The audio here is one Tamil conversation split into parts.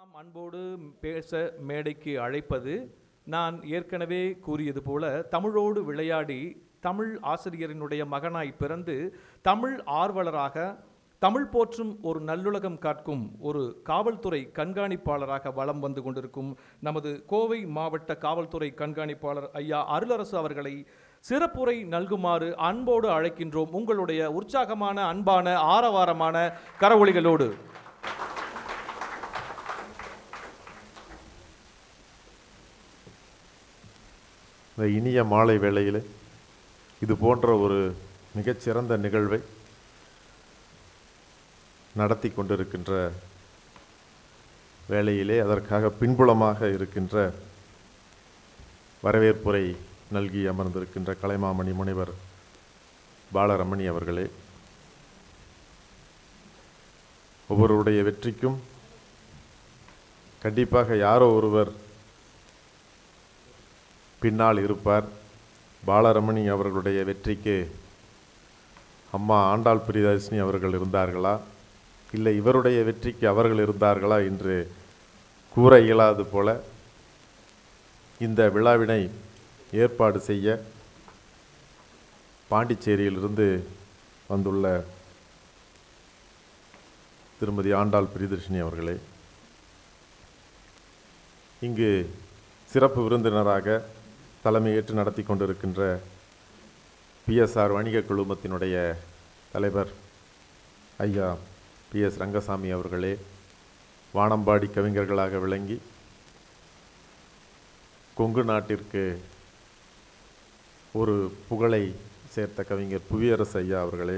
நாம் அன்போடு பேச மேடைக்கு அழைப்பது நான் ஏற்கனவே கூறியது போல தமிழோடு விளையாடி தமிழ் ஆசிரியரினுடைய மகனாய் பிறந்து தமிழ் ஆர்வலராக தமிழ் போற்றும் ஒரு நல்லுலகம் காக்கும் ஒரு காவல்துறை கண்காணிப்பாளராக வலம் வந்து கொண்டிருக்கும் நமது கோவை மாவட்ட காவல்துறை கண்காணிப்பாளர் ஐயா அருளரசு அவர்களை சிறப்புரை நல்குமாறு அன்போடு அழைக்கின்றோம் உங்களுடைய உற்சாகமான அன்பான ஆரவாரமான கரவொலிகளோடு இந்த இனிய மாலை வேளையில் இது போன்ற ஒரு மிகச்சிறந்த நிகழ்வை நடத்தி கொண்டிருக்கின்ற வேளையிலே அதற்காக பின்புலமாக இருக்கின்ற வரவேற்புரை நல்கி அமர்ந்திருக்கின்ற கலைமாமணி முனைவர் பாலரமணி அவர்களே ஒவ்வொருடைய வெற்றிக்கும் கண்டிப்பாக யாரோ ஒருவர் பின்னால் இருப்பார் பாலரமணி அவர்களுடைய வெற்றிக்கு அம்மா ஆண்டாள் பிரியதர்ஷினி அவர்கள் இருந்தார்களா இல்லை இவருடைய வெற்றிக்கு அவர்கள் இருந்தார்களா என்று கூற இயலாது போல இந்த விழாவினை ஏற்பாடு செய்ய பாண்டிச்சேரியிலிருந்து வந்துள்ள திருமதி ஆண்டாள் பிரியதர்ஷினி அவர்களே இங்கு சிறப்பு விருந்தினராக தலைமையேற்று நடத்தி கொண்டிருக்கின்ற பிஎஸ்ஆர் வணிக குழுமத்தினுடைய தலைவர் ஐயா பி எஸ் ரங்கசாமி அவர்களே வானம்பாடி கவிஞர்களாக விளங்கி கொங்கு நாட்டிற்கு ஒரு புகழை சேர்த்த கவிஞர் புவியரசு ஐயா அவர்களே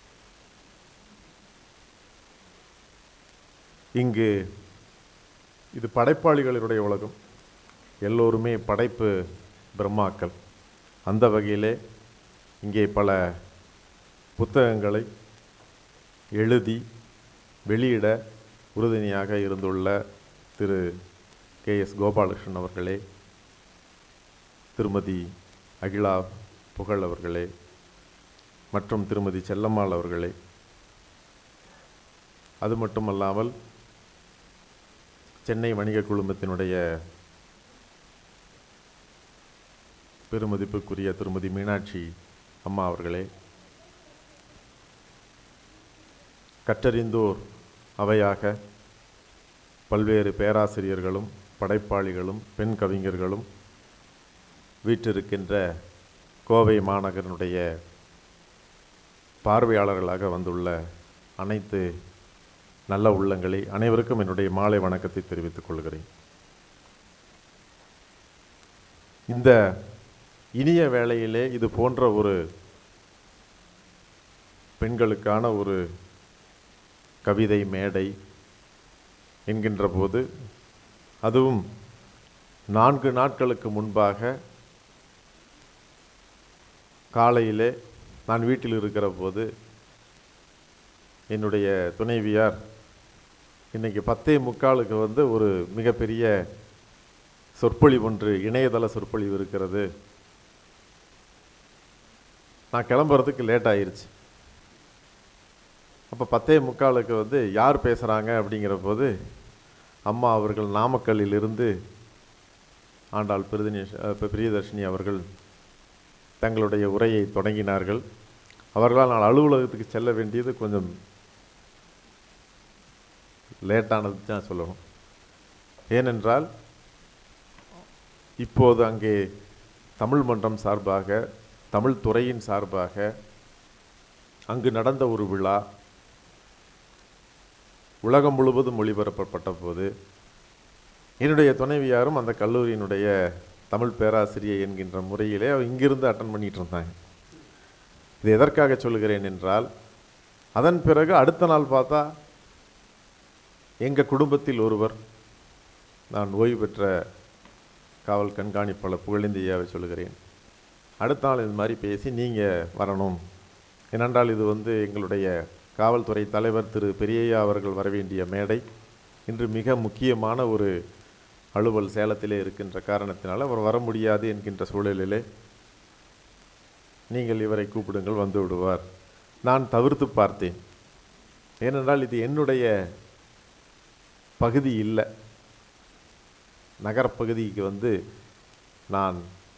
இங்கு இது படைப்பாளிகளுடைய உலகம் எல்லோருமே படைப்பு பிரம்மாக்கள் அந்த வகையிலே இங்கே பல புத்தகங்களை எழுதி வெளியிட உறுதுணையாக இருந்துள்ள திரு கே எஸ் கோபாலகிருஷ்ணன் அவர்களே திருமதி அகிலா புகழ் அவர்களே மற்றும் திருமதி செல்லம்மாள் அவர்களே அது மட்டுமல்லாமல் சென்னை வணிக குழுமத்தினுடைய பெருமதிப்புக்குரிய திருமதி மீனாட்சி அம்மா அவர்களே கற்றறிந்தோர் அவையாக பல்வேறு பேராசிரியர்களும் படைப்பாளிகளும் பெண் கவிஞர்களும் வீற்றிருக்கின்ற கோவை மாநகரனுடைய பார்வையாளர்களாக வந்துள்ள அனைத்து நல்ல உள்ளங்களை அனைவருக்கும் என்னுடைய மாலை வணக்கத்தை தெரிவித்துக் கொள்கிறேன் இந்த இனிய வேளையிலே இது போன்ற ஒரு பெண்களுக்கான ஒரு கவிதை மேடை என்கின்ற போது அதுவும் நான்கு நாட்களுக்கு முன்பாக காலையிலே நான் வீட்டில் இருக்கிற போது என்னுடைய துணைவியார் இன்னைக்கு பத்தே முக்காலுக்கு வந்து ஒரு மிகப்பெரிய சொற்பொழிவு ஒன்று இணையதள சொற்பொழிவு இருக்கிறது நான் கிளம்புறதுக்கு லேட் ஆயிருச்சு அப்போ பத்தே முக்காலுக்கு வந்து யார் பேசுகிறாங்க அப்படிங்கிற போது அம்மா அவர்கள் நாமக்கல்லிலிருந்து ஆண்டாள் பிரதினேஷ் பிரியதர்ஷினி அவர்கள் தங்களுடைய உரையை தொடங்கினார்கள் அவர்களால் நான் அலுவலகத்துக்கு செல்ல வேண்டியது கொஞ்சம் லேட்டானது தான் சொல்லணும் ஏனென்றால் இப்போது அங்கே தமிழ் மன்றம் சார்பாக தமிழ் துறையின் சார்பாக அங்கு நடந்த ஒரு விழா உலகம் முழுவதும் ஒளிபரப்பப்பட்ட போது என்னுடைய துணைவியாரும் அந்த கல்லூரியினுடைய தமிழ் பேராசிரியை என்கின்ற முறையிலே அவர் இங்கிருந்து அட்டன் பண்ணிட்டு இருந்தாங்க இது எதற்காக சொல்கிறேன் என்றால் அதன் பிறகு அடுத்த நாள் பார்த்தா எங்கள் குடும்பத்தில் ஒருவர் நான் ஓய்வு பெற்ற காவல் கண்காணிப்பாளர் புகழேந்தியாவை சொல்கிறேன் அடுத்த நாள் இது மாதிரி பேசி நீங்கள் வரணும் ஏனென்றால் இது வந்து எங்களுடைய காவல்துறை தலைவர் திரு பெரியய்யா அவர்கள் வரவேண்டிய மேடை இன்று மிக முக்கியமான ஒரு அலுவல் சேலத்திலே இருக்கின்ற காரணத்தினால் அவர் வர முடியாது என்கின்ற சூழலிலே நீங்கள் இவரை கூப்பிடுங்கள் வந்து விடுவார் நான் தவிர்த்து பார்த்தேன் ஏனென்றால் இது என்னுடைய பகுதி இல்லை நகரப்பகுதிக்கு வந்து நான்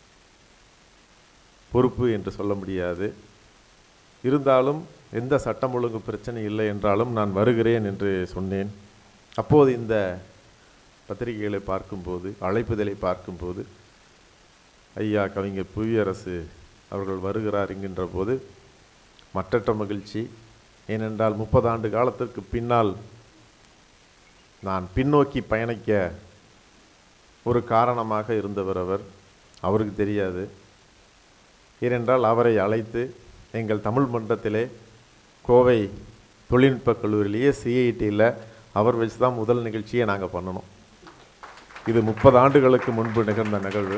பொறுப்பு என்று சொல்ல முடியாது இருந்தாலும் எந்த சட்டம் ஒழுங்கு பிரச்சனை இல்லை என்றாலும் நான் வருகிறேன் என்று சொன்னேன் அப்போது இந்த பத்திரிகைகளை பார்க்கும்போது அழைப்புதலை பார்க்கும்போது ஐயா கவிஞர் புவியரசு அவர்கள் வருகிறார் என்கின்ற போது மற்றற்ற மகிழ்ச்சி ஏனென்றால் முப்பது ஆண்டு காலத்திற்கு பின்னால் நான் பின்னோக்கி பயணிக்க ஒரு காரணமாக இருந்தவர் அவர் அவருக்கு தெரியாது ஏனென்றால் அவரை அழைத்து எங்கள் தமிழ் மன்றத்திலே கோவை தொழில்நுட்பக் கல்லூரியிலேயே சிஐடியில் அவர் வச்சு தான் முதல் நிகழ்ச்சியை நாங்கள் பண்ணணும் இது முப்பது ஆண்டுகளுக்கு முன்பு நிகழ்ந்த நிகழ்வு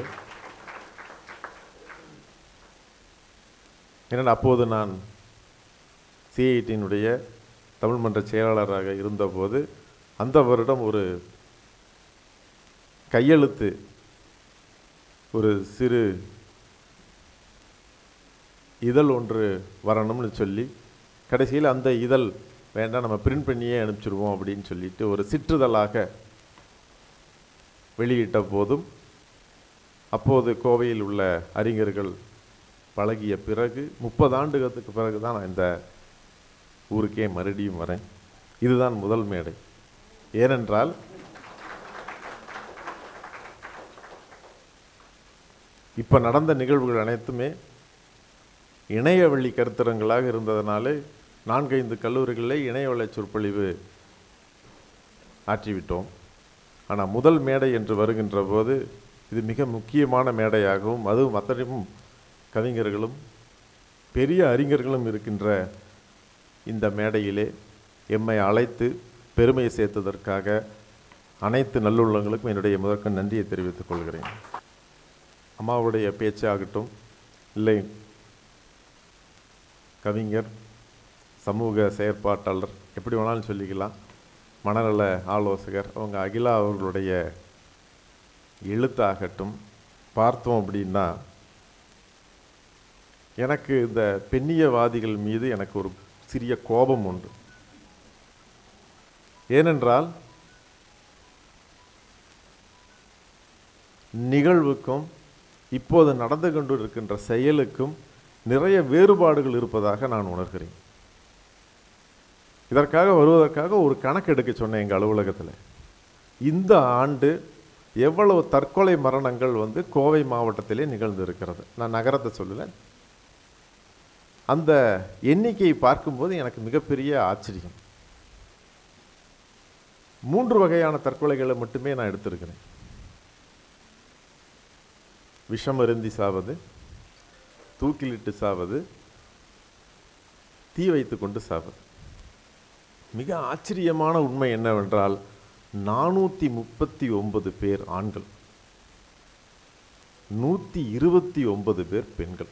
ஏன்னா அப்போது நான் சிஐடியினுடைய தமிழ் மன்ற செயலாளராக இருந்தபோது அந்த வருடம் ஒரு கையெழுத்து ஒரு சிறு இதழ் ஒன்று வரணும்னு சொல்லி கடைசியில் அந்த இதழ் வேண்டாம் நம்ம பிரிண்ட் பண்ணியே அனுப்பிச்சிடுவோம் அப்படின்னு சொல்லிட்டு ஒரு சிற்றுதலாக வெளியிட்ட போதும் அப்போது கோவையில் உள்ள அறிஞர்கள் பழகிய பிறகு முப்பது ஆண்டுகளுக்கு பிறகு தான் நான் இந்த ஊருக்கே மறுபடியும் வரேன் இதுதான் முதல் மேடை ஏனென்றால் இப்போ நடந்த நிகழ்வுகள் அனைத்துமே இணையவழி கருத்தரங்களாக இருந்ததனாலே நான்கைந்து கல்லூரிகளில் இணையவழி சொற்பொழிவு ஆற்றிவிட்டோம் ஆனால் முதல் மேடை என்று வருகின்ற போது இது மிக முக்கியமான மேடையாகவும் அதுவும் அத்தனையும் கவிஞர்களும் பெரிய அறிஞர்களும் இருக்கின்ற இந்த மேடையிலே எம்மை அழைத்து பெருமை சேர்த்ததற்காக அனைத்து நல்லுள்ளங்களுக்கும் என்னுடைய முதற்க நன்றியை தெரிவித்துக் கொள்கிறேன் அம்மாவுடைய பேச்சாகட்டும் இல்லை கவிஞர் சமூக செயற்பாட்டாளர் எப்படி வேணாலும் சொல்லிக்கலாம் மனநல ஆலோசகர் அவங்க அகிலா அவர்களுடைய எழுத்தாகட்டும் பார்த்தோம் அப்படின்னா எனக்கு இந்த பெண்ணியவாதிகள் மீது எனக்கு ஒரு சிறிய கோபம் உண்டு ஏனென்றால் நிகழ்வுக்கும் இப்போது நடந்து கொண்டு இருக்கின்ற செயலுக்கும் நிறைய வேறுபாடுகள் இருப்பதாக நான் உணர்கிறேன் இதற்காக வருவதற்காக ஒரு கணக்கு எடுக்க சொன்னேன் எங்கள் அலுவலகத்தில் இந்த ஆண்டு எவ்வளவு தற்கொலை மரணங்கள் வந்து கோவை மாவட்டத்திலே நிகழ்ந்து இருக்கிறது நான் நகரத்தை சொல்லலை அந்த எண்ணிக்கையை பார்க்கும்போது எனக்கு மிகப்பெரிய ஆச்சரியம் மூன்று வகையான தற்கொலைகளை மட்டுமே நான் எடுத்திருக்கிறேன் விஷம் அருந்தி சாவது தூக்கிலிட்டு சாவது தீ வைத்து கொண்டு சாவது மிக ஆச்சரியமான உண்மை என்னவென்றால் நானூற்றி முப்பத்தி ஒன்பது பேர் ஆண்கள் நூற்றி இருபத்தி ஒன்பது பேர் பெண்கள்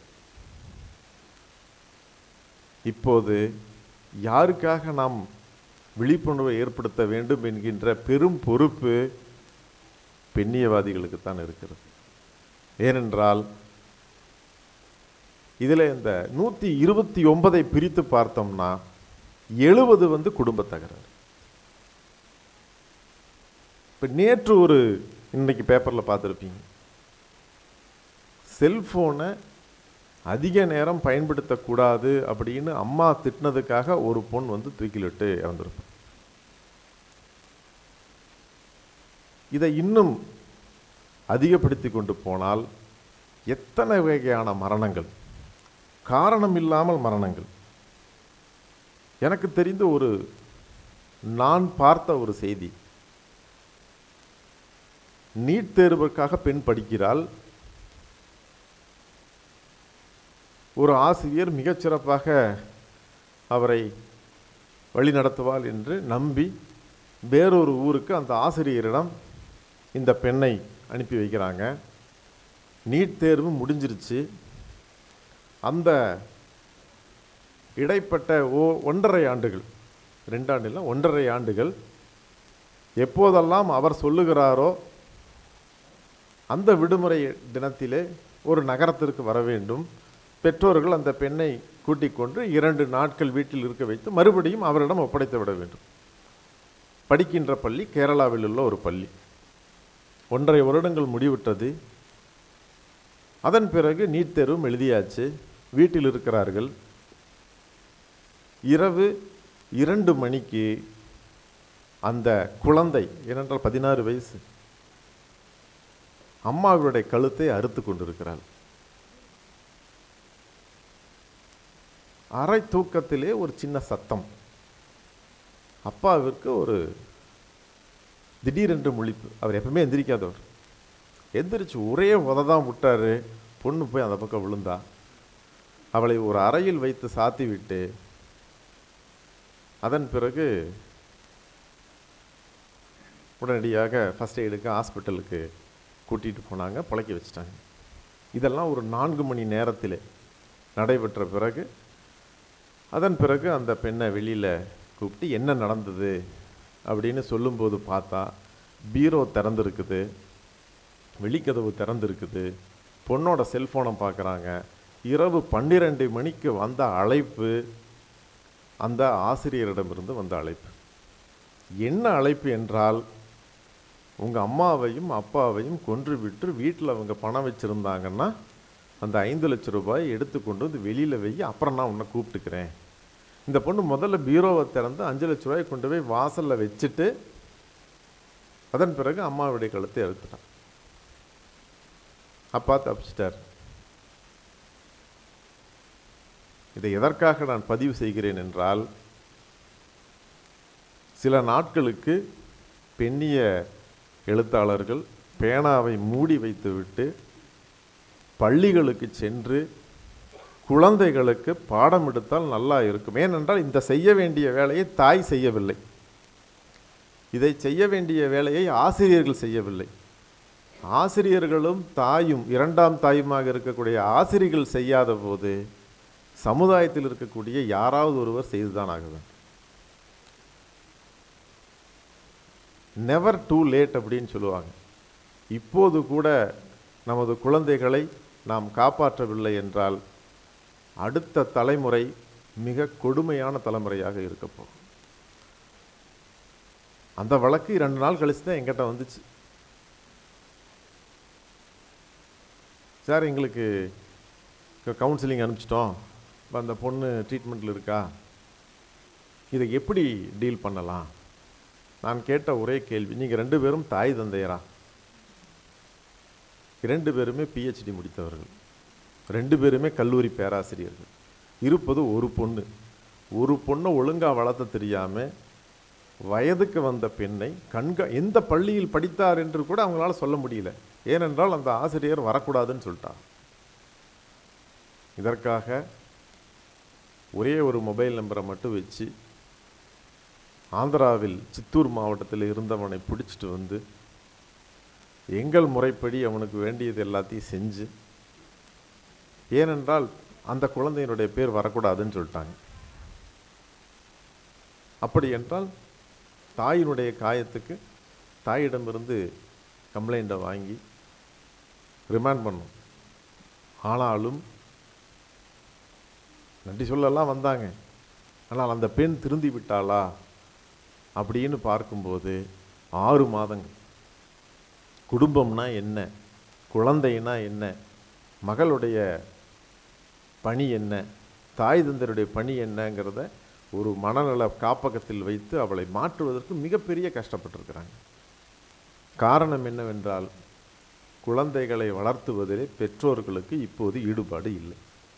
இப்போது யாருக்காக நாம் விழிப்புணர்வை ஏற்படுத்த வேண்டும் என்கின்ற பெரும் பொறுப்பு பெண்ணியவாதிகளுக்குத்தான் இருக்கிறது ஏனென்றால் இதில் இந்த நூற்றி இருபத்தி ஒன்பதை பிரித்து பார்த்தோம்னா எழுபது வந்து குடும்ப தகராறு இப்போ நேற்று ஒரு இன்னைக்கு பேப்பரில் பார்த்துருப்பீங்க செல்ஃபோனை அதிக நேரம் பயன்படுத்தக்கூடாது அப்படின்னு அம்மா திட்டினதுக்காக ஒரு பொண் வந்து தூக்கிலிட்டு இறந்துருப்பான் இதை இன்னும் அதிகப்படுத்தி கொண்டு போனால் எத்தனை வகையான மரணங்கள் காரணம் இல்லாமல் மரணங்கள் எனக்கு தெரிந்த ஒரு நான் பார்த்த ஒரு செய்தி நீட் தேர்வுக்காக பெண் படிக்கிறாள் ஒரு ஆசிரியர் மிகச்சிறப்பாக அவரை வழிநடத்துவாள் என்று நம்பி வேறொரு ஊருக்கு அந்த ஆசிரியரிடம் இந்த பெண்ணை அனுப்பி வைக்கிறாங்க நீட் தேர்வு முடிஞ்சிருச்சு அந்த இடைப்பட்ட ஓ ஒன்றரை ஆண்டுகள் ரெண்டாண்டு இல்லை ஒன்றரை ஆண்டுகள் எப்போதெல்லாம் அவர் சொல்லுகிறாரோ அந்த விடுமுறை தினத்திலே ஒரு நகரத்திற்கு வர வேண்டும் பெற்றோர்கள் அந்த பெண்ணை கூட்டிக் கொண்டு இரண்டு நாட்கள் வீட்டில் இருக்க வைத்து மறுபடியும் அவரிடம் ஒப்படைத்து விட வேண்டும் படிக்கின்ற பள்ளி கேரளாவில் உள்ள ஒரு பள்ளி ஒன்றரை வருடங்கள் முடிவிட்டது அதன் பிறகு நீட் தேர்வும் எழுதியாச்சு வீட்டில் இருக்கிறார்கள் இரவு இரண்டு மணிக்கு அந்த குழந்தை ஏனென்றால் பதினாறு வயசு அம்மாவுடைய கழுத்தை அறுத்து கொண்டிருக்கிறாள் அரை தூக்கத்திலே ஒரு சின்ன சத்தம் அப்பாவிற்கு ஒரு திடீரென்று முழிப்பு அவர் எப்பவுமே எந்திரிக்காதவர் எந்திரிச்சு ஒரே உத தான் விட்டாரு பொண்ணு போய் அந்த பக்கம் விழுந்தா அவளை ஒரு அறையில் வைத்து சாத்தி விட்டு அதன் பிறகு உடனடியாக ஃபஸ்ட் எய்டுக்கு ஹாஸ்பிட்டலுக்கு கூட்டிகிட்டு போனாங்க பிழைக்க வச்சுட்டாங்க இதெல்லாம் ஒரு நான்கு மணி நேரத்தில் நடைபெற்ற பிறகு அதன் பிறகு அந்த பெண்ணை வெளியில் கூப்பிட்டு என்ன நடந்தது அப்படின்னு சொல்லும்போது பார்த்தா பீரோ திறந்துருக்குது வெளிக்கதவு திறந்துருக்குது பொண்ணோட செல்ஃபோனை பார்க்குறாங்க இரவு பன்னிரெண்டு மணிக்கு வந்த அழைப்பு அந்த ஆசிரியரிடமிருந்து வந்த அழைப்பு என்ன அழைப்பு என்றால் உங்கள் அம்மாவையும் அப்பாவையும் கொன்று விட்டு வீட்டில் அவங்க பணம் வச்சுருந்தாங்கன்னா அந்த ஐந்து லட்ச ரூபாய் எடுத்து கொண்டு வந்து வெளியில் வை அப்புறம் நான் உன்னை கூப்பிட்டுக்கிறேன் இந்த பொண்ணு முதல்ல பீரோவை திறந்து அஞ்சு லட்ச ரூபாய் கொண்டு போய் வாசலில் வச்சுட்டு அதன் பிறகு அம்மாவுடைய கழுத்தை அறுத்துட்டான் அப்பா தப்பிச்சிட்டார் இதை எதற்காக நான் பதிவு செய்கிறேன் என்றால் சில நாட்களுக்கு பெண்ணிய எழுத்தாளர்கள் பேனாவை மூடி வைத்துவிட்டு பள்ளிகளுக்கு சென்று குழந்தைகளுக்கு பாடம் எடுத்தால் நல்லா இருக்கும் ஏனென்றால் இந்த செய்ய வேண்டிய வேலையை தாய் செய்யவில்லை இதை செய்ய வேண்டிய வேலையை ஆசிரியர்கள் செய்யவில்லை ஆசிரியர்களும் தாயும் இரண்டாம் தாயுமாக இருக்கக்கூடிய ஆசிரியர்கள் செய்யாத போது சமுதாயத்தில் இருக்கக்கூடிய யாராவது ஒருவர் செய்துதான் ஆக வேண்டும் நெவர் டூ லேட் அப்படின்னு சொல்லுவாங்க இப்போது கூட நமது குழந்தைகளை நாம் காப்பாற்றவில்லை என்றால் அடுத்த தலைமுறை மிக கொடுமையான தலைமுறையாக இருக்க போகும் அந்த வழக்கு இரண்டு நாள் கழிச்சு தான் எங்கிட்ட வந்துச்சு சார் எங்களுக்கு கவுன்சிலிங் அனுப்பிச்சிட்டோம் இப்போ அந்த பொண்ணு ட்ரீட்மெண்ட்டில் இருக்கா இதை எப்படி டீல் பண்ணலாம் நான் கேட்ட ஒரே கேள்வி நீங்கள் ரெண்டு பேரும் தாய் தந்தையரா இரண்டு பேருமே பிஹெச்டி முடித்தவர்கள் ரெண்டு பேருமே கல்லூரி பேராசிரியர்கள் இருப்பது ஒரு பொண்ணு ஒரு பொண்ணை ஒழுங்காக வளர்த்த தெரியாமல் வயதுக்கு வந்த பெண்ணை கண்கா எந்த பள்ளியில் படித்தார் என்று கூட அவங்களால சொல்ல முடியல ஏனென்றால் அந்த ஆசிரியர் வரக்கூடாதுன்னு சொல்லிட்டார் இதற்காக ஒரே ஒரு மொபைல் நம்பரை மட்டும் வச்சு ஆந்திராவில் சித்தூர் மாவட்டத்தில் இருந்தவனை பிடிச்சிட்டு வந்து எங்கள் முறைப்படி அவனுக்கு வேண்டியது எல்லாத்தையும் செஞ்சு ஏனென்றால் அந்த குழந்தையினுடைய பேர் வரக்கூடாதுன்னு சொல்லிட்டாங்க அப்படி என்றால் தாயினுடைய காயத்துக்கு தாயிடமிருந்து கம்ப்ளைண்ட்டை வாங்கி ரிமாண்ட் பண்ணும் ஆனாலும் நன்றி சொல்லலாம் வந்தாங்க ஆனால் அந்த பெண் திருந்தி விட்டாளா அப்படின்னு பார்க்கும்போது ஆறு மாதங்கள் குடும்பம்னா என்ன குழந்தைனா என்ன மகளுடைய பணி என்ன தாய் தந்தருடைய பணி என்னங்கிறத ஒரு மனநல காப்பகத்தில் வைத்து அவளை மாற்றுவதற்கு மிகப்பெரிய கஷ்டப்பட்டிருக்கிறாங்க காரணம் என்னவென்றால் குழந்தைகளை வளர்த்துவதிலே பெற்றோர்களுக்கு இப்போது ஈடுபாடு இல்லை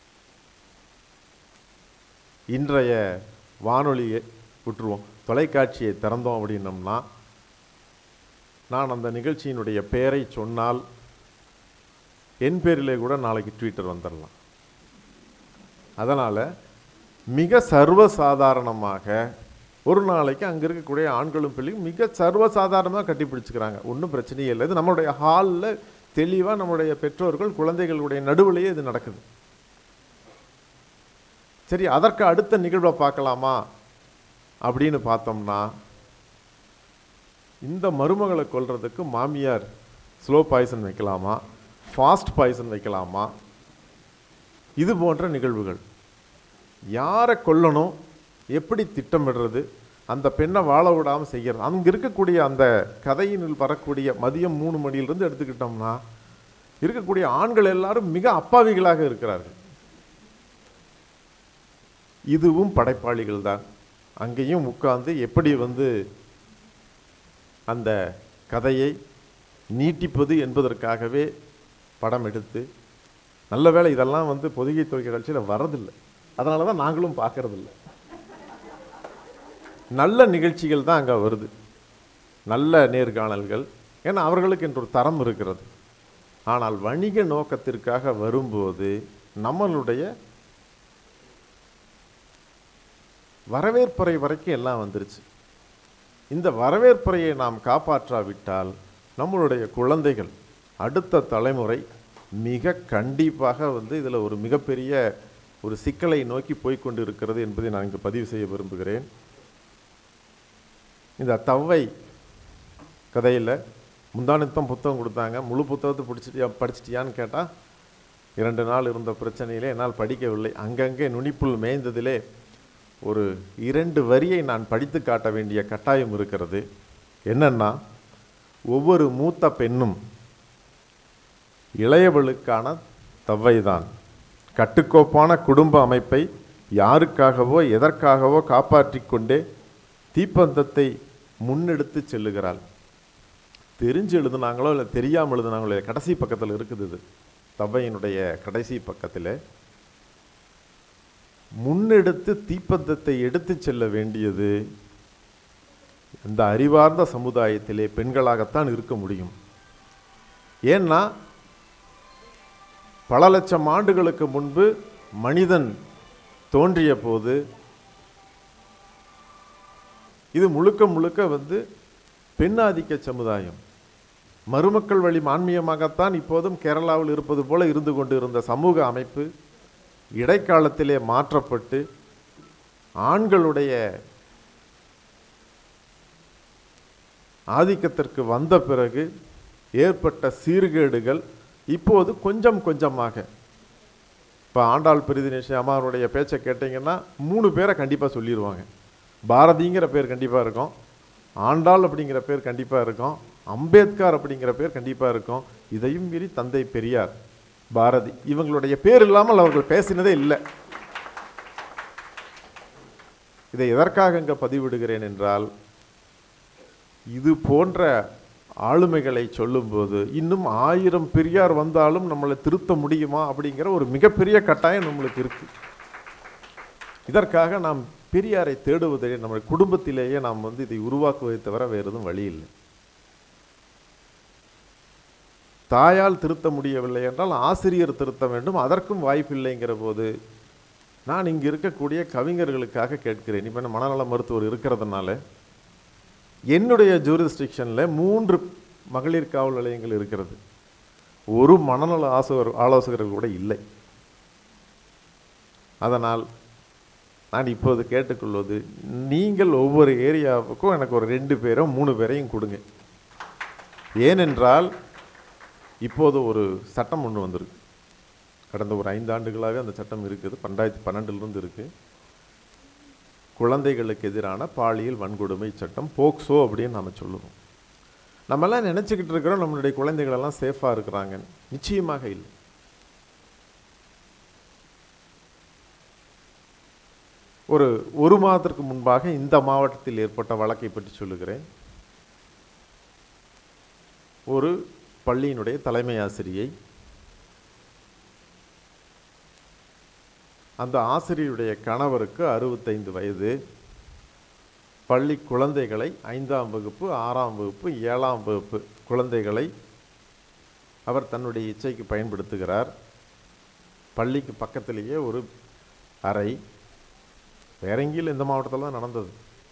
இன்றைய வானொலியை விட்டுருவோம் தொலைக்காட்சியை திறந்தோம் அப்படின்னம்னா நான் அந்த நிகழ்ச்சியினுடைய பெயரை சொன்னால் என் பேரிலே கூட நாளைக்கு ட்விட்டர் வந்துடலாம் அதனால் மிக சர்வசாதாரணமாக ஒரு நாளைக்கு அங்கே இருக்கக்கூடிய ஆண்களும் பிள்ளையும் மிக சர்வசாதாரணமாக கட்டி பிடிச்சிக்கிறாங்க ஒன்றும் பிரச்சனையே இல்லை இது நம்மளுடைய ஹாலில் தெளிவாக நம்முடைய பெற்றோர்கள் குழந்தைகளுடைய நடுவிலேயே இது நடக்குது சரி அதற்கு அடுத்த நிகழ்வை பார்க்கலாமா அப்படின்னு பார்த்தோம்னா இந்த மருமகளை கொல்றதுக்கு மாமியார் ஸ்லோ பாய்சன் வைக்கலாமா ஃபாஸ்ட் பாய்சன் வைக்கலாமா இது போன்ற நிகழ்வுகள் யாரை கொல்லணும் எப்படி திட்டமிடுறது அந்த பெண்ணை வாழ விடாமல் செய்கிறது அங்கே இருக்கக்கூடிய அந்த கதையினில் வரக்கூடிய மதியம் மூணு மணியிலிருந்து எடுத்துக்கிட்டோம்னா இருக்கக்கூடிய ஆண்கள் எல்லாரும் மிக அப்பாவிகளாக இருக்கிறார்கள் இதுவும் படைப்பாளிகள் தான் அங்கேயும் உட்கார்ந்து எப்படி வந்து அந்த கதையை நீட்டிப்பது என்பதற்காகவே படம் எடுத்து நல்ல வேளை இதெல்லாம் வந்து பொதிகை தொலைக்காட்சியில் வரதில்லை அதனால தான் நாங்களும் பார்க்கறதில்ல நல்ல நிகழ்ச்சிகள் தான் அங்கே வருது நல்ல நேர்காணல்கள் ஏன்னா அவர்களுக்கு என்று ஒரு தரம் இருக்கிறது ஆனால் வணிக நோக்கத்திற்காக வரும்போது நம்மளுடைய வரவேற்புரை வரைக்கும் எல்லாம் வந்துருச்சு இந்த வரவேற்புரையை நாம் காப்பாற்றாவிட்டால் நம்மளுடைய குழந்தைகள் அடுத்த தலைமுறை மிக கண்டிப்பாக வந்து இதில் ஒரு மிகப்பெரிய ஒரு சிக்கலை நோக்கி போய்க்கொண்டு இருக்கிறது என்பதை நான் இங்கு பதிவு செய்ய விரும்புகிறேன் இந்த தவ்வை கதையில் முந்தானத்தம் புத்தகம் கொடுத்தாங்க முழு புத்தகத்தை பிடிச்சிட்டியா படிச்சிட்டியான்னு கேட்டால் இரண்டு நாள் இருந்த பிரச்சனையிலே என்னால் படிக்கவில்லை அங்கங்கே நுனிப்புள் மேய்ந்ததிலே ஒரு இரண்டு வரியை நான் படித்து காட்ட வேண்டிய கட்டாயம் இருக்கிறது என்னன்னா ஒவ்வொரு மூத்த பெண்ணும் இளையவளுக்கான தவ்வைதான் கட்டுக்கோப்பான குடும்ப அமைப்பை யாருக்காகவோ எதற்காகவோ காப்பாற்றிக் கொண்டே தீப்பந்தத்தை முன்னெடுத்து செல்லுகிறாள் தெரிஞ்சு எழுதுனாங்களோ இல்லை தெரியாமல் எழுதுனாங்களோ கடைசி பக்கத்தில் இருக்குது இது தவ்வையினுடைய கடைசி பக்கத்தில் முன்னெடுத்து தீப்பந்தத்தை எடுத்துச் செல்ல வேண்டியது இந்த அறிவார்ந்த சமுதாயத்திலே பெண்களாகத்தான் இருக்க முடியும் ஏன்னா பல லட்சம் ஆண்டுகளுக்கு முன்பு மனிதன் தோன்றிய போது இது முழுக்க முழுக்க வந்து பெண்ணாதிக்க சமுதாயம் மருமக்கள் வழி மான்மியமாகத்தான் இப்போதும் கேரளாவில் இருப்பது போல இருந்து கொண்டு இருந்த சமூக அமைப்பு இடைக்காலத்திலே மாற்றப்பட்டு ஆண்களுடைய ஆதிக்கத்திற்கு வந்த பிறகு ஏற்பட்ட சீர்கேடுகள் இப்போது கொஞ்சம் கொஞ்சமாக இப்போ ஆண்டாள் பிரிதினேஷ் அம்மாவுடைய பேச்சை கேட்டிங்கன்னா மூணு பேரை கண்டிப்பாக சொல்லிடுவாங்க பாரதிங்கிற பேர் கண்டிப்பாக இருக்கும் ஆண்டாள் அப்படிங்கிற பேர் கண்டிப்பாக இருக்கும் அம்பேத்கர் அப்படிங்கிற பேர் கண்டிப்பாக இருக்கும் இதையும் மீறி தந்தை பெரியார் பாரதி இவங்களுடைய பேர் இல்லாமல் அவர்கள் பேசினதே இல்லை இதை எதற்காக இங்கே பதிவிடுகிறேன் என்றால் இது போன்ற ஆளுமைகளை சொல்லும்போது இன்னும் ஆயிரம் பெரியார் வந்தாலும் நம்மளை திருத்த முடியுமா அப்படிங்கிற ஒரு மிகப்பெரிய கட்டாயம் நம்மளுக்கு இருக்கு இதற்காக நாம் பெரியாரை தேடுவதை நம்ம குடும்பத்திலேயே நாம் வந்து இதை உருவாக்குவதை தவிர வேறு எதுவும் வழி இல்லை தாயால் திருத்த முடியவில்லை என்றால் ஆசிரியர் திருத்த வேண்டும் அதற்கும் வாய்ப்பில்லைங்கிற போது நான் இங்கு இருக்கக்கூடிய கவிஞர்களுக்காக கேட்கிறேன் இப்போ மனநல மருத்துவர் இருக்கிறதுனால என்னுடைய ஜூரிஸ்டிக்ஷனில் மூன்று மகளிர் காவல் நிலையங்கள் இருக்கிறது ஒரு மனநல ஆசோர் ஆலோசகர்கள் கூட இல்லை அதனால் நான் இப்போது கேட்டுக்கொள்வது நீங்கள் ஒவ்வொரு ஏரியாவுக்கும் எனக்கு ஒரு ரெண்டு பேரோ மூணு பேரையும் கொடுங்க ஏனென்றால் இப்போது ஒரு சட்டம் ஒன்று வந்திருக்கு கடந்த ஒரு ஐந்து ஆண்டுகளாகவே அந்த சட்டம் இருக்குது ரெண்டாயிரத்தி பன்னெண்டுலேருந்து இருக்குது குழந்தைகளுக்கு எதிரான பாலியல் வன்கொடுமை சட்டம் போக்சோ அப்படின்னு நாம் சொல்லுவோம் நம்மெல்லாம் நினச்சிக்கிட்டு இருக்கிறோம் நம்மளுடைய குழந்தைகள் எல்லாம் சேஃபாக இருக்கிறாங்க நிச்சயமாக இல்லை ஒரு ஒரு மாதத்திற்கு முன்பாக இந்த மாவட்டத்தில் ஏற்பட்ட வழக்கை பற்றி சொல்லுகிறேன் ஒரு பள்ளியினுடைய தலைமை ஆசிரியை அந்த ஆசிரியருடைய கணவருக்கு அறுபத்தைந்து வயது பள்ளி குழந்தைகளை ஐந்தாம் வகுப்பு ஆறாம் வகுப்பு ஏழாம் வகுப்பு குழந்தைகளை அவர் தன்னுடைய இச்சைக்கு பயன்படுத்துகிறார் பள்ளிக்கு பக்கத்திலேயே ஒரு அறை வேற எங்கேயும் இந்த மாவட்டத்தில் தான் நடந்தது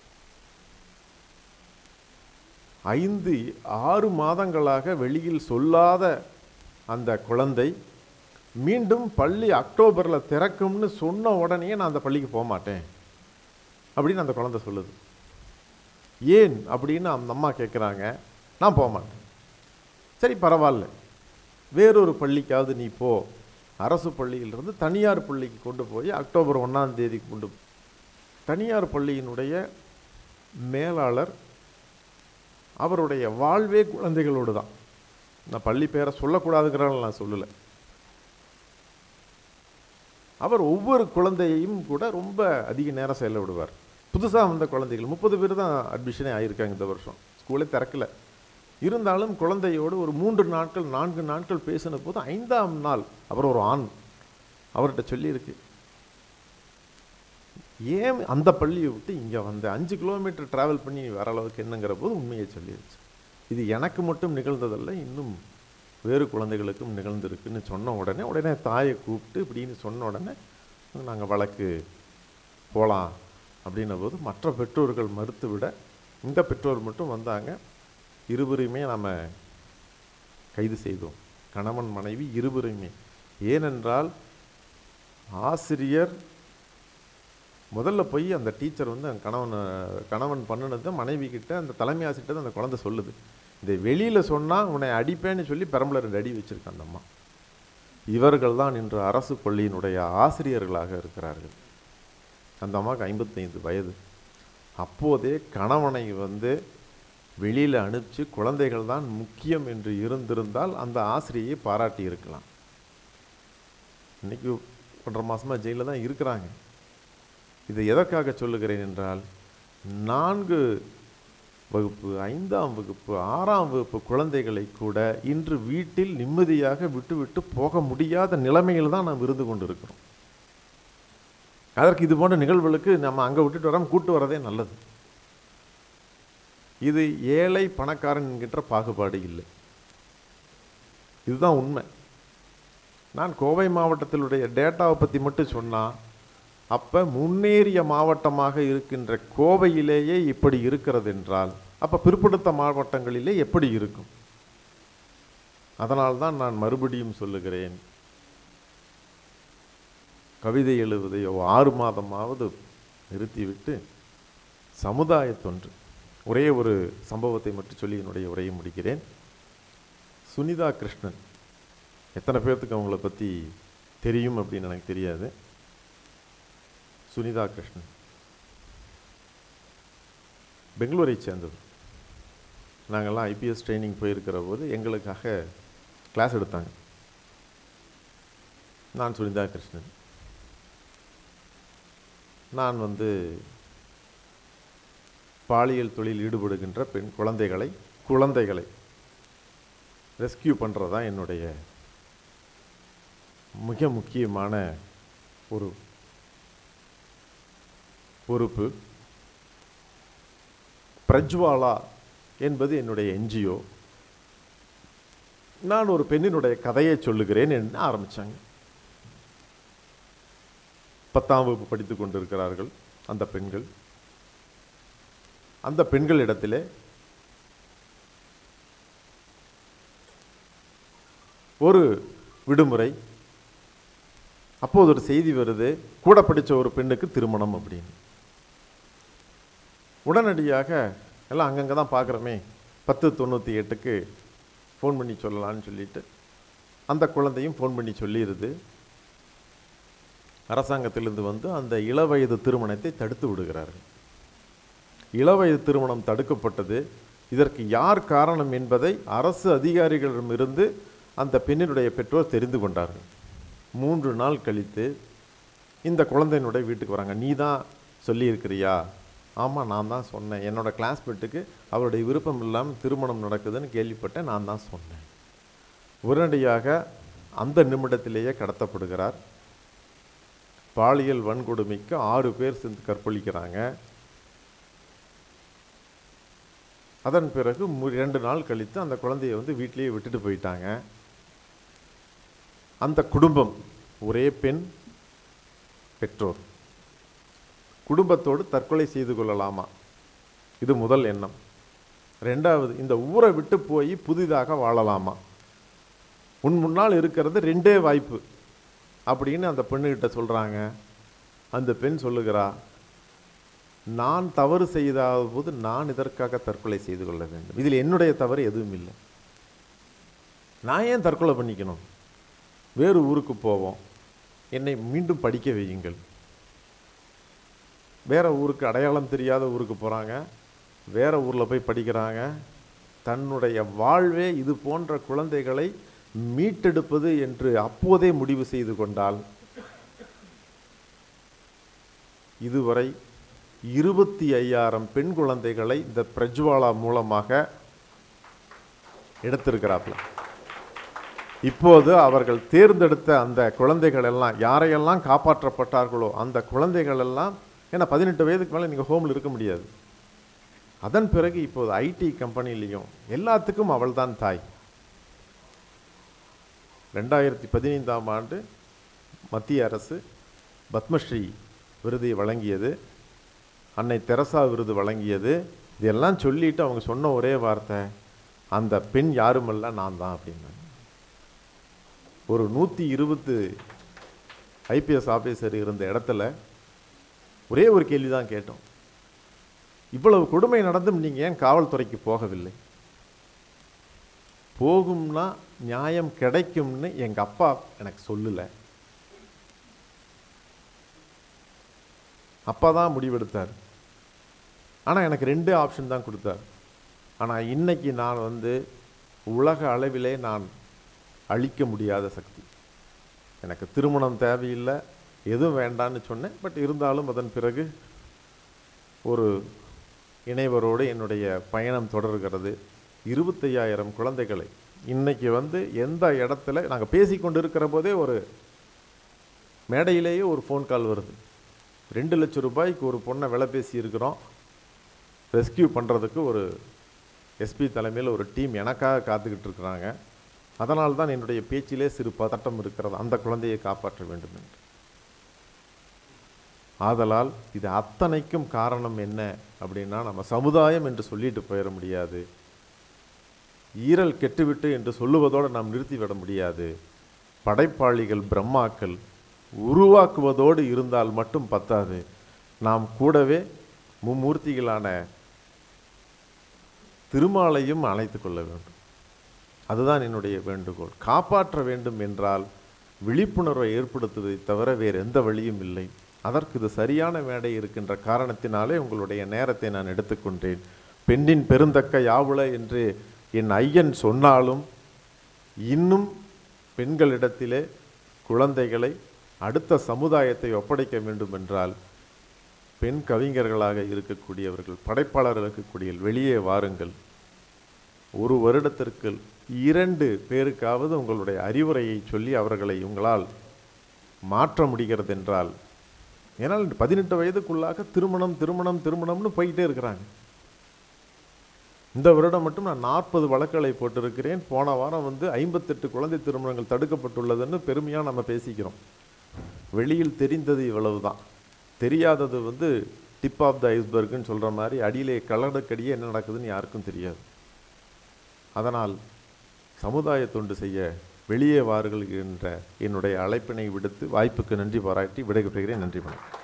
ஐந்து ஆறு மாதங்களாக வெளியில் சொல்லாத அந்த குழந்தை மீண்டும் பள்ளி அக்டோபரில் திறக்கும்னு சொன்ன உடனே நான் அந்த பள்ளிக்கு போக மாட்டேன் அப்படின்னு அந்த குழந்தை சொல்லுது ஏன் அப்படின்னு அந்த அம்மா கேட்குறாங்க நான் போக மாட்டேன் சரி பரவாயில்ல வேறொரு பள்ளிக்காவது நீ போ அரசு பள்ளியிலிருந்து தனியார் பள்ளிக்கு கொண்டு போய் அக்டோபர் ஒன்றாம் தேதி கொண்டு தனியார் பள்ளியினுடைய மேலாளர் அவருடைய வாழ்வே குழந்தைகளோடு தான் நான் பள்ளி பேரை சொல்லக்கூடாதுங்கிறால நான் சொல்லலை அவர் ஒவ்வொரு குழந்தையையும் கூட ரொம்ப அதிக நேரம் செல்ல விடுவார் புதுசாக வந்த குழந்தைகள் முப்பது பேர் தான் அட்மிஷனே ஆகியிருக்காங்க இந்த வருஷம் ஸ்கூலே திறக்கல இருந்தாலும் குழந்தையோடு ஒரு மூன்று நாட்கள் நான்கு நாட்கள் பேசின போது ஐந்தாம் நாள் அவர் ஒரு ஆண் அவர்கிட்ட சொல்லியிருக்கு ஏன் அந்த பள்ளியை விட்டு இங்கே வந்த அஞ்சு கிலோமீட்டர் டிராவல் பண்ணி வர அளவுக்கு என்னங்கிற போது உண்மையை சொல்லிருச்சு இது எனக்கு மட்டும் நிகழ்ந்ததல்ல இன்னும் வேறு குழந்தைகளுக்கும் நிகழ்ந்திருக்குன்னு சொன்ன உடனே உடனே தாயை கூப்பிட்டு இப்படின்னு சொன்ன உடனே நாங்கள் வழக்கு போகலாம் அப்படின்ன போது மற்ற பெற்றோர்கள் மறுத்து விட இந்த பெற்றோர் மட்டும் வந்தாங்க இருவரையுமே நாம் கைது செய்தோம் கணவன் மனைவி இருவரையுமே ஏனென்றால் ஆசிரியர் முதல்ல போய் அந்த டீச்சர் வந்து அந்த கணவன் கணவன் பண்ணினதை மனைவி கிட்ட அந்த தலைமை ஆசிரியர் அந்த குழந்தை சொல்லுது இதை வெளியில் சொன்னால் உன்னை அடிப்பேன்னு சொல்லி பெரம்பல ரெண்டு அடி வச்சிருக்கான் அந்த அம்மா இவர்கள் தான் இன்று அரசு பள்ளியினுடைய ஆசிரியர்களாக இருக்கிறார்கள் அந்த அம்மாவுக்கு ஐம்பத்தைந்து வயது அப்போதே கணவனை வந்து வெளியில் அனுப்பிச்சு குழந்தைகள் தான் முக்கியம் என்று இருந்திருந்தால் அந்த ஆசிரியை பாராட்டி இருக்கலாம் இன்னைக்கு ஒன்றரை மாசமா ஜெயிலில் தான் இருக்கிறாங்க இதை எதற்காக சொல்லுகிறேன் என்றால் நான்கு வகுப்பு ஐந்தாம் வகுப்பு ஆறாம் வகுப்பு குழந்தைகளை கூட இன்று வீட்டில் நிம்மதியாக விட்டுவிட்டு போக முடியாத நிலைமையில் தான் நாம் இருந்து கொண்டு இருக்கிறோம் அதற்கு இது போன்ற நிகழ்வுகளுக்கு நம்ம அங்கே விட்டுட்டு வராமல் கூட்டு வரதே நல்லது இது ஏழை பணக்காரன் என்கின்ற பாகுபாடு இல்லை இதுதான் உண்மை நான் கோவை மாவட்டத்திலுடைய டேட்டாவை பற்றி மட்டும் சொன்னால் அப்போ முன்னேறிய மாவட்டமாக இருக்கின்ற கோவையிலேயே இப்படி இருக்கிறது என்றால் அப்போ பிற்படுத்த மாவட்டங்களிலே எப்படி இருக்கும் அதனால்தான் நான் மறுபடியும் சொல்லுகிறேன் கவிதை எழுவதையோ ஆறு மாதமாவது நிறுத்திவிட்டு சமுதாய தொன்று ஒரே ஒரு சம்பவத்தை மட்டும் சொல்லி என்னுடைய உரையை முடிக்கிறேன் சுனிதா கிருஷ்ணன் எத்தனை பேர்த்துக்கு அவங்கள பற்றி தெரியும் அப்படின்னு எனக்கு தெரியாது சுனிதா கிருஷ்ணன் பெங்களூரை சேர்ந்தது நாங்கள்லாம் ஐபிஎஸ் ட்ரைனிங் போயிருக்கிற போது எங்களுக்காக கிளாஸ் எடுத்தாங்க நான் சுனிதா கிருஷ்ணன் நான் வந்து பாலியல் தொழில் ஈடுபடுகின்ற பெண் குழந்தைகளை குழந்தைகளை ரெஸ்கியூ பண்ணுறது தான் என்னுடைய மிக முக்கியமான ஒரு பொறுப்பு பிரஜ்வாலா என்பது என்னுடைய என்ஜிஓ நான் ஒரு பெண்ணினுடைய கதையை சொல்லுகிறேன் என்று ஆரம்பித்தாங்க பத்தாம் வகுப்பு படித்து கொண்டிருக்கிறார்கள் அந்த பெண்கள் அந்த பெண்களிடத்திலே ஒரு விடுமுறை அப்போது ஒரு செய்தி வருது கூட படித்த ஒரு பெண்ணுக்கு திருமணம் அப்படின்னு உடனடியாக எல்லாம் அங்கங்கே தான் பார்க்குறோமே பத்து தொண்ணூற்றி எட்டுக்கு ஃபோன் பண்ணி சொல்லலான்னு சொல்லிட்டு அந்த குழந்தையும் ஃபோன் பண்ணி சொல்லிடுது அரசாங்கத்திலிருந்து வந்து அந்த இளவயது திருமணத்தை தடுத்து விடுகிறார்கள் இளவயது திருமணம் தடுக்கப்பட்டது இதற்கு யார் காரணம் என்பதை அரசு அதிகாரிகளிடமிருந்து அந்த பெண்ணினுடைய பெற்றோர் தெரிந்து கொண்டார்கள் மூன்று நாள் கழித்து இந்த குழந்தையினுடைய வீட்டுக்கு வராங்க நீ தான் சொல்லியிருக்கிறியா ஆமாம் நான் தான் சொன்னேன் என்னோட கிளாஸ்மேட்டுக்கு அவருடைய விருப்பம் இல்லாமல் திருமணம் நடக்குதுன்னு கேள்விப்பட்டேன் நான் தான் சொன்னேன் உடனடியாக அந்த நிமிடத்திலேயே கடத்தப்படுகிறார் பாலியல் வன்கொடுமைக்கு ஆறு பேர் சேர்ந்து கற்பழிக்கிறாங்க அதன் பிறகு மு- ரெண்டு நாள் கழித்து அந்த குழந்தையை வந்து வீட்டிலேயே விட்டுட்டு போயிட்டாங்க அந்த குடும்பம் ஒரே பெண் பெற்றோர் குடும்பத்தோடு தற்கொலை செய்து கொள்ளலாமா இது முதல் எண்ணம் ரெண்டாவது இந்த ஊரை விட்டு போய் புதிதாக வாழலாமா உன் முன்னால் இருக்கிறது ரெண்டே வாய்ப்பு அப்படின்னு அந்த பெண்ணுகிட்ட சொல்கிறாங்க அந்த பெண் சொல்லுகிறா நான் தவறு செய்தாத போது நான் இதற்காக தற்கொலை செய்து கொள்ள வேண்டும் இதில் என்னுடைய தவறு எதுவும் இல்லை நான் ஏன் தற்கொலை பண்ணிக்கணும் வேறு ஊருக்கு போவோம் என்னை மீண்டும் படிக்க வையுங்கள் வேற ஊருக்கு அடையாளம் தெரியாத ஊருக்கு போகிறாங்க வேற ஊரில் போய் படிக்கிறாங்க தன்னுடைய வாழ்வே இது போன்ற குழந்தைகளை மீட்டெடுப்பது என்று அப்போதே முடிவு செய்து கொண்டால் இதுவரை இருபத்தி ஐயாயிரம் பெண் குழந்தைகளை இந்த பிரஜ்வாலா மூலமாக எடுத்திருக்கிறார்கள் இப்போது அவர்கள் தேர்ந்தெடுத்த அந்த குழந்தைகள் எல்லாம் யாரையெல்லாம் காப்பாற்றப்பட்டார்களோ அந்த குழந்தைகள் எல்லாம் ஏன்னா பதினெட்டு வயதுக்கு மேலே நீங்கள் ஹோமில் இருக்க முடியாது அதன் பிறகு இப்போது ஐடி கம்பெனிலையும் எல்லாத்துக்கும் அவள்தான் தாய் ரெண்டாயிரத்தி பதினைந்தாம் ஆண்டு மத்திய அரசு பத்மஸ்ரீ விருதை வழங்கியது அன்னை தெரசா விருது வழங்கியது இதெல்லாம் சொல்லிட்டு அவங்க சொன்ன ஒரே வார்த்தை அந்த பெண் யாருமல்ல நான் தான் அப்படின்னாங்க ஒரு நூற்றி இருபது ஐபிஎஸ் ஆஃபீஸர் இருந்த இடத்துல ஒரே ஒரு கேள்வி தான் கேட்டோம் இவ்வளவு கொடுமை நடந்தும் நீங்கள் ஏன் காவல்துறைக்கு போகவில்லை போகும்னா நியாயம் கிடைக்கும்னு எங்கள் அப்பா எனக்கு சொல்லலை அப்பா தான் முடிவெடுத்தார் ஆனால் எனக்கு ரெண்டு ஆப்ஷன் தான் கொடுத்தார் ஆனால் இன்னைக்கு நான் வந்து உலக அளவிலே நான் அழிக்க முடியாத சக்தி எனக்கு திருமணம் தேவையில்லை எதுவும் வேண்டான்னு சொன்னேன் பட் இருந்தாலும் அதன் பிறகு ஒரு இணைவரோடு என்னுடைய பயணம் தொடர்கிறது இருபத்தையாயிரம் குழந்தைகளை இன்னைக்கு வந்து எந்த இடத்துல நாங்கள் பேசிக்கொண்டு இருக்கிற போதே ஒரு மேடையிலேயே ஒரு ஃபோன் கால் வருது ரெண்டு லட்சம் ரூபாய்க்கு ஒரு பொண்ணை விலை பேசி இருக்கிறோம் ரெஸ்கியூ பண்ணுறதுக்கு ஒரு எஸ்பி தலைமையில் ஒரு டீம் எனக்காக காத்துக்கிட்டு இருக்கிறாங்க அதனால் தான் என்னுடைய பேச்சிலே சிறு பதட்டம் இருக்கிறது அந்த குழந்தையை காப்பாற்ற வேண்டும் என்று ஆதலால் இது அத்தனைக்கும் காரணம் என்ன அப்படின்னா நம்ம சமுதாயம் என்று சொல்லிட்டு போயிட முடியாது ஈரல் கெட்டுவிட்டு என்று சொல்லுவதோடு நாம் நிறுத்திவிட முடியாது படைப்பாளிகள் பிரம்மாக்கள் உருவாக்குவதோடு இருந்தால் மட்டும் பத்தாது நாம் கூடவே மும்மூர்த்திகளான திருமாலையும் அழைத்து கொள்ள வேண்டும் அதுதான் என்னுடைய வேண்டுகோள் காப்பாற்ற வேண்டும் என்றால் விழிப்புணர்வை ஏற்படுத்துவதை தவிர வேறு எந்த வழியும் இல்லை அதற்கு இது சரியான மேடை இருக்கின்ற காரணத்தினாலே உங்களுடைய நேரத்தை நான் எடுத்துக்கொண்டேன் பெண்ணின் பெருந்தக்க யாவுல என்று என் ஐயன் சொன்னாலும் இன்னும் பெண்களிடத்திலே குழந்தைகளை அடுத்த சமுதாயத்தை ஒப்படைக்க வேண்டும் என்றால் பெண் கவிஞர்களாக இருக்கக்கூடியவர்கள் படைப்பாளர்கள் இருக்கக்கூடிய வெளியே வாருங்கள் ஒரு வருடத்திற்கு இரண்டு பேருக்காவது உங்களுடைய அறிவுரையை சொல்லி அவர்களை உங்களால் மாற்ற முடிகிறது என்றால் ஏன்னால் பதினெட்டு வயதுக்குள்ளாக திருமணம் திருமணம் திருமணம்னு போயிட்டே இருக்கிறாங்க இந்த வருடம் மட்டும் நான் நாற்பது வழக்குகளை போட்டிருக்கிறேன் போன வாரம் வந்து ஐம்பத்தெட்டு குழந்தை திருமணங்கள் தடுக்கப்பட்டுள்ளதுன்னு பெருமையாக நம்ம பேசிக்கிறோம் வெளியில் தெரிந்தது இவ்வளவு தான் தெரியாதது வந்து டிப் ஆஃப் த ஐஸ்பர்க்னு சொல்கிற மாதிரி அடியிலே கலடக்கடியே என்ன நடக்குதுன்னு யாருக்கும் தெரியாது அதனால் சமுதாய தொண்டு செய்ய வெளியே வாருங்கள் என்ற என்னுடைய அழைப்பினை விடுத்து வாய்ப்புக்கு நன்றி பாராட்டி விடைபெறுகிறேன் நன்றி வணக்கம்